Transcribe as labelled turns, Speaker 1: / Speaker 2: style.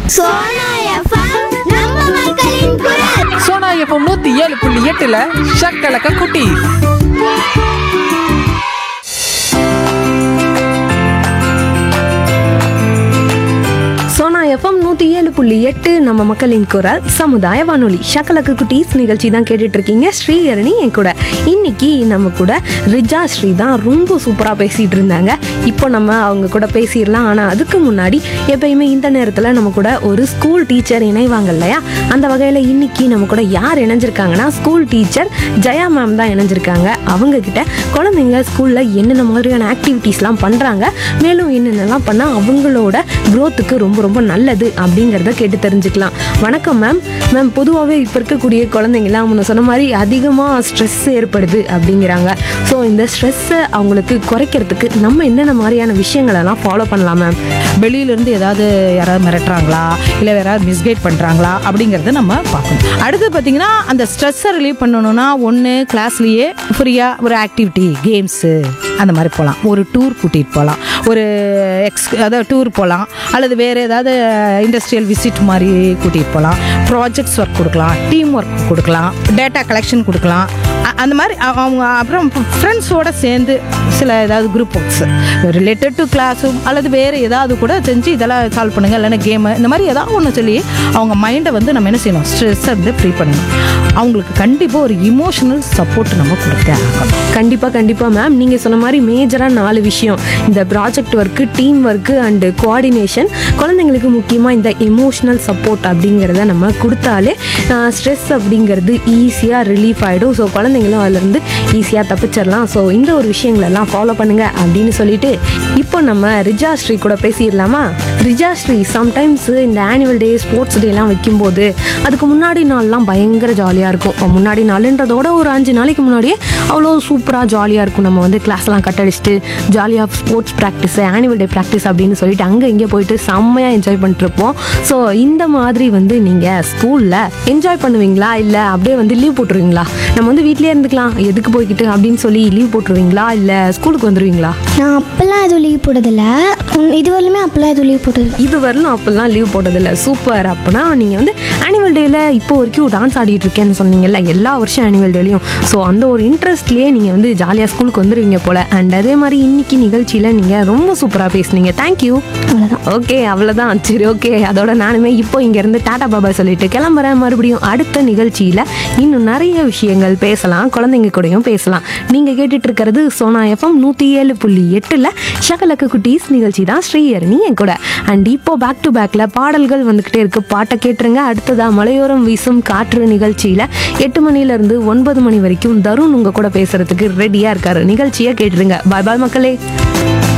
Speaker 1: Sona FM நம்ம மக்களின் குரல்
Speaker 2: சோனா எஃப்எம் நூத்தி ஏழு புள்ளி எட்டுல ஷக்கலக்க குட்டி
Speaker 3: சோனா எஃப்எம் நூற்றி ஏழு புள்ளி எட்டு நம்ம மக்களின் குரல் சமுதாய வானொலி ஷக்கலக்கு குட்டீஸ் நிகழ்ச்சி தான் கேட்டுட்டு இருக்கீங்க ஸ்ரீஹரணி என் கூட இன்னைக்கு நம்ம கூட ரிஜா ஸ்ரீ தான் ரொம்ப சூப்பராக பேசிட்டு இருந்தாங்க இப்போ நம்ம அவங்க கூட பேசிடலாம் ஆனால் அதுக்கு முன்னாடி எப்பயுமே இந்த நேரத்தில் நம்ம கூட ஒரு ஸ்கூல் டீச்சர் இணைவாங்க இல்லையா அந்த வகையில் இன்னைக்கு நம்ம கூட யார் இணைஞ்சிருக்காங்கன்னா ஸ்கூல் டீச்சர் ஜெயா மேம் தான் இணைஞ்சிருக்காங்க அவங்க கிட்ட குழந்தைங்க ஸ்கூலில் என்னென்ன மாதிரியான ஆக்டிவிட்டீஸ்லாம் பண்ணுறாங்க மேலும் என்னென்னலாம் பண்ணால் அவங்களோட growth-க்கு ரொம்ப ரொம்ப நல்லது அப்படிங்கிறத கேட்டு தெரிஞ்சுக்கலாம் வணக்கம் மேம் மேம் பொதுவாகவே இப்போ இருக்கக்கூடிய குழந்தைங்களாம் முன்ன சொன்ன மாதிரி அதிகமாக ஸ்ட்ரெஸ் ஏற்படுது அப்படிங்கிறாங்க ஸோ இந்த ஸ்ட்ரெஸ்ஸை அவங்களுக்கு குறைக்கிறதுக்கு நம்ம என்னென்ன மாதிரியான விஷயங்களெல்லாம் ஃபாலோ பண்ணலாம் மேம்
Speaker 4: வெளியிலேருந்து ஏதாவது யாராவது மிரட்டுறாங்களா இல்லை யாராவது மிஸ்கைட் பண்ணுறாங்களா அப்படிங்கிறத நம்ம பார்க்கணும் அடுத்து பார்த்தீங்கன்னா அந்த ஸ்ட்ரெஸ்ஸை ரிலீவ் பண்ணணும்னா ஒன்று கிளாஸ்லேயே ஃப்ரீயாக ஒரு ஆக்டிவிட்டி கேம்ஸு அந்த மாதிரி போகலாம் ஒரு டூர் கூட்டிகிட்டு போகலாம் ஒரு எக்ஸ் அதாவது டூர் போகலாம் அல்லது வேறு ஏதாவது இண்டஸ்ட்ரியல் விசிட் மாதிரி கூட்டிகிட்டு போகலாம் ப்ராஜெக்ட்ஸ் ஒர்க் கொடுக்கலாம் டீம் ஒர்க் கொடுக்கலாம் டேட்டா கலெக்ஷன் கொடுக்கலாம் அ- அந்த மாதிரி அ- அவங்க அப்புறம் ஃப்ரெண்ட்ஸோட சேர்ந்து சில ஏதாவது குரூப் ஒர்க்ஸ் ரிலேட்டட் டு கிளாஸும் அல்லது வேறு ஏதாவது கூட செஞ்சு இதெல்லாம் சால்வ் பண்ணுங்க இல்லைன்னா கேமு இந்த மாதிரி ஏதாவது ஒன்று சொல்லி அவங்க மைண்டை வந்து நம்ம என்ன செய்யணும் ஸ்ட்ரெஸ்ஸை வந்து ஃப்ரீ பண்ணணும் அவங்களுக்கு கண்டிப்பாக ஒரு இமோஷனல் சப்போர்ட் நம்ம கொடுத்தே ஆகணும்
Speaker 3: கண்டிப்பாக கண்டிப்பாக மேம் நீங்கள் சொன்ன மாதிரி மேஜராக நாலு விஷயம் இந்த project work team work and coordination குழந்தைங்களுக்கு முக்கியமாக இந்த எமோஷ்னல் சப்போர்ட் அப்படிங்கிறத நம்ம கொடுத்தாலே ஸ்ட்ரெஸ் அப்படிங்கிறது ஈஸியாக ரிலீஃப் ஆகிடும் ஸோ குழந்தைங்களும் அதுலேருந்து ஈஸியாக தப்பிச்சிடலாம் ஸோ இந்த ஒரு விஷயங்களெல்லாம் ஃபாலோ பண்ணுங்க அப்படின்னு சொல்லிட்டு இப்போ நம்ம ரிஜா ஸ்ரீ கூட பேசிடலாமா ரிஜா ஸ்ரீ சம்டைம்ஸ் இந்த ஆனுவல் டே ஸ்போர்ட்ஸ் டேலாம் வைக்கும்போது அதுக்கு முன்னாடி நாள்லாம் பயங்கர ஜாலியாக இருக்கும் அப்ப முன்னாடி நாளுன்றதோட ஒரு அஞ்சு நாளைக்கு முன்னாடியே அவ்வளோ சூப்பராக ஜாலியாக இருக்கும் நம்ம வந்து கிளாஸ்லாம் கட் அடிச்சுட்டு ஜாலியாக sports practice annual day practice அப்படின்னு சொல்லிட்டு அங்கே இங்கே போயிட்டு செம்மையாக என்ஜாய் பண்ணிட்டுருப்போம் ஸோ இந்த மாதிரி வந்து நீங்கள் ஸ்கூலில் என்ஜாய் பண்ணுவீங்களா இல்லை அப்படியே வந்து லீவ் போட்டுருவீங்களா நம்ம வந்து வீட்டிலே இருந்துக்கலாம் எதுக்கு போய்கிட்டு அப்படின்னு சொல்லி லீவ் போட்டுருவீங்களா இல்லை ஸ்கூலுக்கு வந்துடுவீங்களா
Speaker 1: நான் அப்பெல்லாம் எதுவும் லீவ் போட்டதில்ல உம், இது வரலுமே அப்பெல்லாம் எதுவும் லீவ் போட்டதில்ல
Speaker 3: இது வரலும் அப்பெல்லாம் லீவ் போட்டதில்ல சூப்பர் அப்போனா நீங்கள் வந்து ஆனுவல் டேயில் இப்போ வரைக்கும் டான்ஸ் ஆடிட்டு இருக்கேன்னு சொன்னீங்கல்ல எல்லா வருஷம் ஆனுவல் டேலையும் ஸோ அந்த ஒரு இன்ட்ரெஸ்ட்லேயே நீங்கள் வந்து ஜாலியாக ஸ்கூலுக்கு வந்துடுவீங்க போல் அண்ட் அதே மாதிரி இன்னைக்கு நிகழ்ச்சியில் நீங்கள் ரொம்ப சூப்பராக பேசுனீங்க தேங்க்யூ
Speaker 1: அவ்வளோதான்
Speaker 3: ஓகே அவ்வளோதான் சரி ஓகே அதோட நானுமே இப்போ இங்கேருந்து டாடா பாபா சொல்லிட்டு கிளம்புறேன் மறுபடியும் அடுத்த நிகழ்ச்சியில் இன்னும் நிறைய விஷயங்கள் பேசலாம் குழந்தைங்க கூடயும் பேசலாம் நீங்கள் கேட்டுட்டு இருக்கிறது சோனா எஃப்எம் நூற்றி ஏழு புள்ளி எட்டில் ஷகலக்கு குட்டீஸ் நிகழ்ச்சி தான் ஸ்ரீஹரணி என் கூட அண்ட் இப்போ பேக் டு பேக்கில் பாடல்கள் வந்துக்கிட்டே இருக்கு பாட்டை கேட்டுருங்க அடுத்ததாக மலையோரம் வீசும் காற்று நிகழ்ச்சியில் எட்டு மணிலேருந்து ஒன்பது மணி வரைக்கும் தருண் உங்கள் கூட பேசுறதுக்கு ரெடியாக இருக்காரு நிகழ்ச்சியை கேட்டுருங்க பாய் பாய் மக்களே